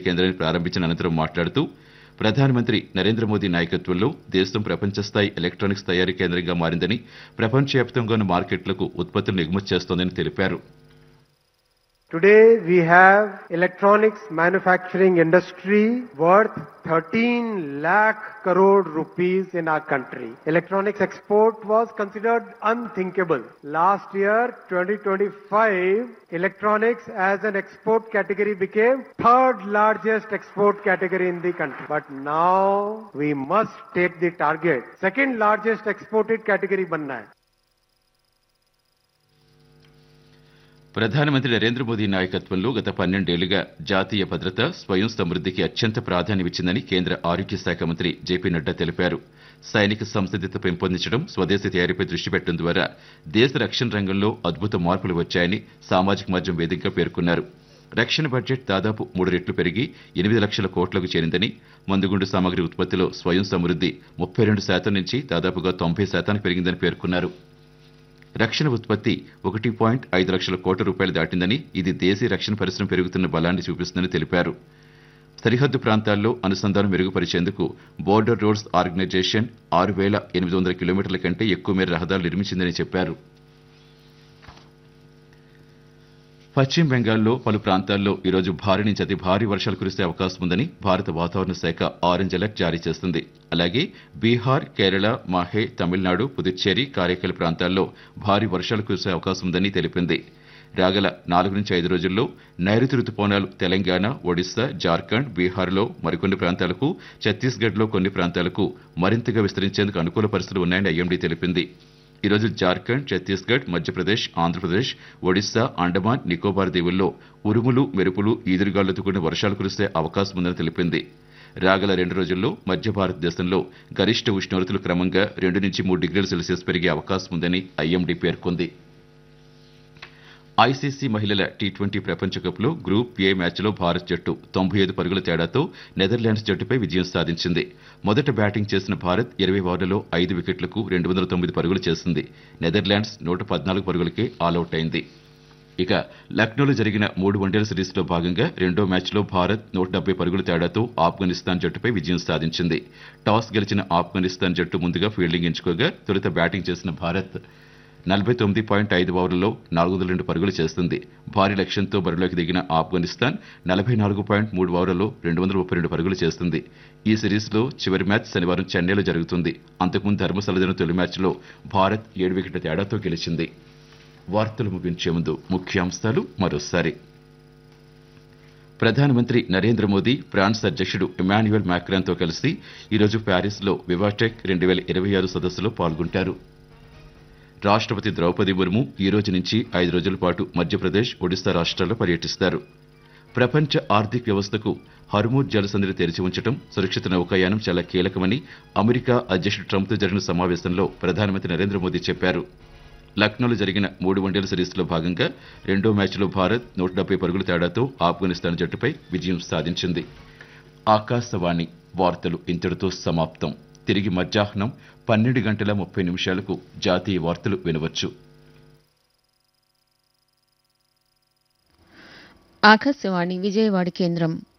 కేంద్రాన్ని ప్రారంభించిన అనంతరం మాట్లాడుతూ ప్రధానమంత్రి నరేంద్ర మోదీ నాయకత్వంలో దేశం ప్రపంచ స్థాయి ఎలక్ట్రానిక్స్ తయారీ కేంద్రంగా మారిందని ప్రపంచవ్యాప్తంగా ఉన్న మార్కెట్లకు ఉత్పత్తులను ఎగుమతి చేస్తోందని తెలిపారు Today we have electronics manufacturing industry worth 13 lakh crore rupees in our country. Electronics export was considered unthinkable. Last year, 2025, electronics as an export category became third largest export category in the country. But now we must take the target. Second largest exported category banna hai. ప్రధానమంత్రి నరేంద్ర మోదీ నాయకత్వంలో గత పన్నెండేళ్లుగా జాతీయ భద్రత స్వయం సమృద్ధికి అత్యంత ప్రాధాన్యమిచ్చిందని కేంద్ర ఆరోగ్య శాఖ మంత్రి జేపీ నడ్డా తెలిపారు సైనిక సంసిద్ధత పెంపొందించడం స్వదేశీ తయారీపై దృష్టి పెట్టడం ద్వారా దేశ రక్షణ రంగంలో అద్భుత మార్పులు వచ్చాయని సామాజిక మాధ్యమం వేదికగా పేర్కొన్నారు రక్షణ బడ్జెట్ దాదాపు మూడు రెట్లు పెరిగి ఎనిమిది లక్షల కోట్లకు చేరిందని మందుగుండు సామగ్రి ఉత్పత్తిలో స్వయం సమృద్ధి ముప్పై రెండు శాతం నుంచి దాదాపుగా తొంభై శాతానికి పెరిగిందని పేర్కొన్నారు రక్షణ ఉత్పత్తి ఒకటి పాయింట్ ఐదు లక్షల కోట్ల రూపాయలు దాటిందని ఇది దేశీయ రక్షణ పరిశ్రమ పెరుగుతున్న బలాన్ని చూపిస్తుందని తెలిపారు సరిహద్దు ప్రాంతాల్లో అనుసంధానం మెరుగుపరిచేందుకు బోర్డర్ రోడ్స్ ఆర్గనైజేషన్ ఆరు వేల ఎనిమిది వందల కిలోమీటర్ల కంటే ఎక్కువ మేర రహదారులు నిర్మించిందని చెప్పారు పశ్చిమ బెంగాల్లో పలు ప్రాంతాల్లో ఈరోజు భారీ నుంచి అతి భారీ వర్షాలు కురిసే అవకాశం ఉందని భారత వాతావరణ శాఖ ఆరెంజ్ అలర్ట్ జారీ చేస్తుంది అలాగే బీహార్ కేరళ మాహే తమిళనాడు పుదుచ్చేరి కారైకల్ ప్రాంతాల్లో భారీ వర్షాలు కురిసే అవకాశం ఉందని తెలిపింది రాగల నాలుగు నుంచి ఐదు రోజుల్లో నైరుతి రుతుపవనాలు తెలంగాణ ఒడిశా జార్ఖండ్ బీహార్లో మరికొన్ని ప్రాంతాలకు ఛత్తీస్గఢ్లో కొన్ని ప్రాంతాలకు మరింతగా విస్తరించేందుకు అనుకూల పరిస్థితులు ఉన్నాయని ఐఎండీ తెలిపింది ఈరోజు జార్ఖండ్ ఛత్తీస్గఢ్ మధ్యప్రదేశ్ ఆంధ్రప్రదేశ్ ఒడిశా అండమాన్ నికోబార్ దీవుల్లో ఉరుములు మెరుపులు ఈదురుగాలులతో కూడిన వర్షాలు కురిసే అవకాశం ఉందని తెలిపింది రాగల రెండు రోజుల్లో మధ్య భారతదేశంలో గరిష్ట ఉష్ణోగ్రతలు క్రమంగా రెండు నుంచి మూడు డిగ్రీల సెల్సియస్ పెరిగే అవకాశం ఉందని ఐఎండీ పేర్కొంది ఐసీసీ మహిళల టీ ట్వంటీ ప్రపంచ కప్లో గ్రూప్ ఏ మ్యాచ్లో భారత్ జట్టు తొంభై ఐదు పరుగుల తేడాతో నెదర్లాండ్స్ జట్టుపై విజయం సాధించింది మొదట బ్యాటింగ్ చేసిన భారత్ ఇరవై ఓవర్లలో ఐదు వికెట్లకు రెండు వందల తొమ్మిది పరుగులు చేసింది నెదర్లాండ్స్ నూట పద్నాలుగు పరుగులకే ఆలౌట్ అయింది ఇక లక్నోలో జరిగిన మూడు వన్డేల సిరీస్లో భాగంగా రెండో మ్యాచ్లో భారత్ నూట డెబ్బై పరుగుల తేడాతో ఆఫ్ఘనిస్తాన్ జట్టుపై విజయం సాధించింది టాస్ గెలిచిన ఆఫ్ఘనిస్తాన్ జట్టు ముందుగా ఫీల్డింగ్ ఎంచుకోగా తొలుత బ్యాటింగ్ చేసిన భారత్ నలభై తొమ్మిది పాయింట్ ఐదు ఓవర్లలో నాలుగు వందల రెండు పరుగులు చేస్తుంది భారీ లక్ష్యంతో బరిలోకి దిగిన ఆఫ్ఘనిస్తాన్ నలభై నాలుగు పాయింట్ మూడు ఓవర్లలో రెండు వందల ముప్పై రెండు పరుగులు చేస్తుంది ఈ సిరీస్లో చివరి మ్యాచ్ శనివారం చెన్నైలో జరుగుతుంది అంతకుముందు ధర్మశాల జరిగిన తొలి మ్యాచ్లో భారత్ ఏడు వికెట్ల తేడాతో గెలిచింది వార్తలు ముగించే ముందు ముఖ్యాంశాలు మరోసారి ప్రధానమంత్రి నరేంద్ర మోదీ ఫ్రాన్స్ అధ్యక్షుడు ఇమాన్యుయల్ మ్యాక్రాన్తో కలిసి ఈరోజు ప్యారిస్లో వివాటెక్ రెండు వేల ఇరవై ఆరు సదస్సులో పాల్గొంటారు రాష్ట్రపతి ద్రౌపది ముర్ము ఈ రోజు నుంచి ఐదు రోజుల పాటు మధ్యప్రదేశ్ ఒడిశా రాష్ట్రాల్లో పర్యటిస్తారు ప్రపంచ ఆర్థిక వ్యవస్థకు హర్మూజ్ జలసంధిని తెరిచి ఉంచడం సురక్షిత నౌకాయానం చాలా కీలకమని అమెరికా అధ్యక్షుడు ట్రంప్తో జరిగిన సమావేశంలో ప్రధానమంత్రి నరేంద్ర మోదీ చెప్పారు లక్నోలో జరిగిన మూడు వన్డేల సిరీస్లో భాగంగా రెండో మ్యాచ్లో భారత్ నూట డెబ్బై పరుగుల తేడాతో ఆఫ్ఘనిస్తాన్ జట్టుపై విజయం సాధించింది ఆకాశవాణి వార్తలు ఇంతటితో సమాప్తం తిరిగి మధ్యాహ్నం పన్నెండు గంటల ముప్పై నిమిషాలకు జాతీయ వార్తలు వినవచ్చు ఆకాశవాణి విజయవాడ కేంద్రం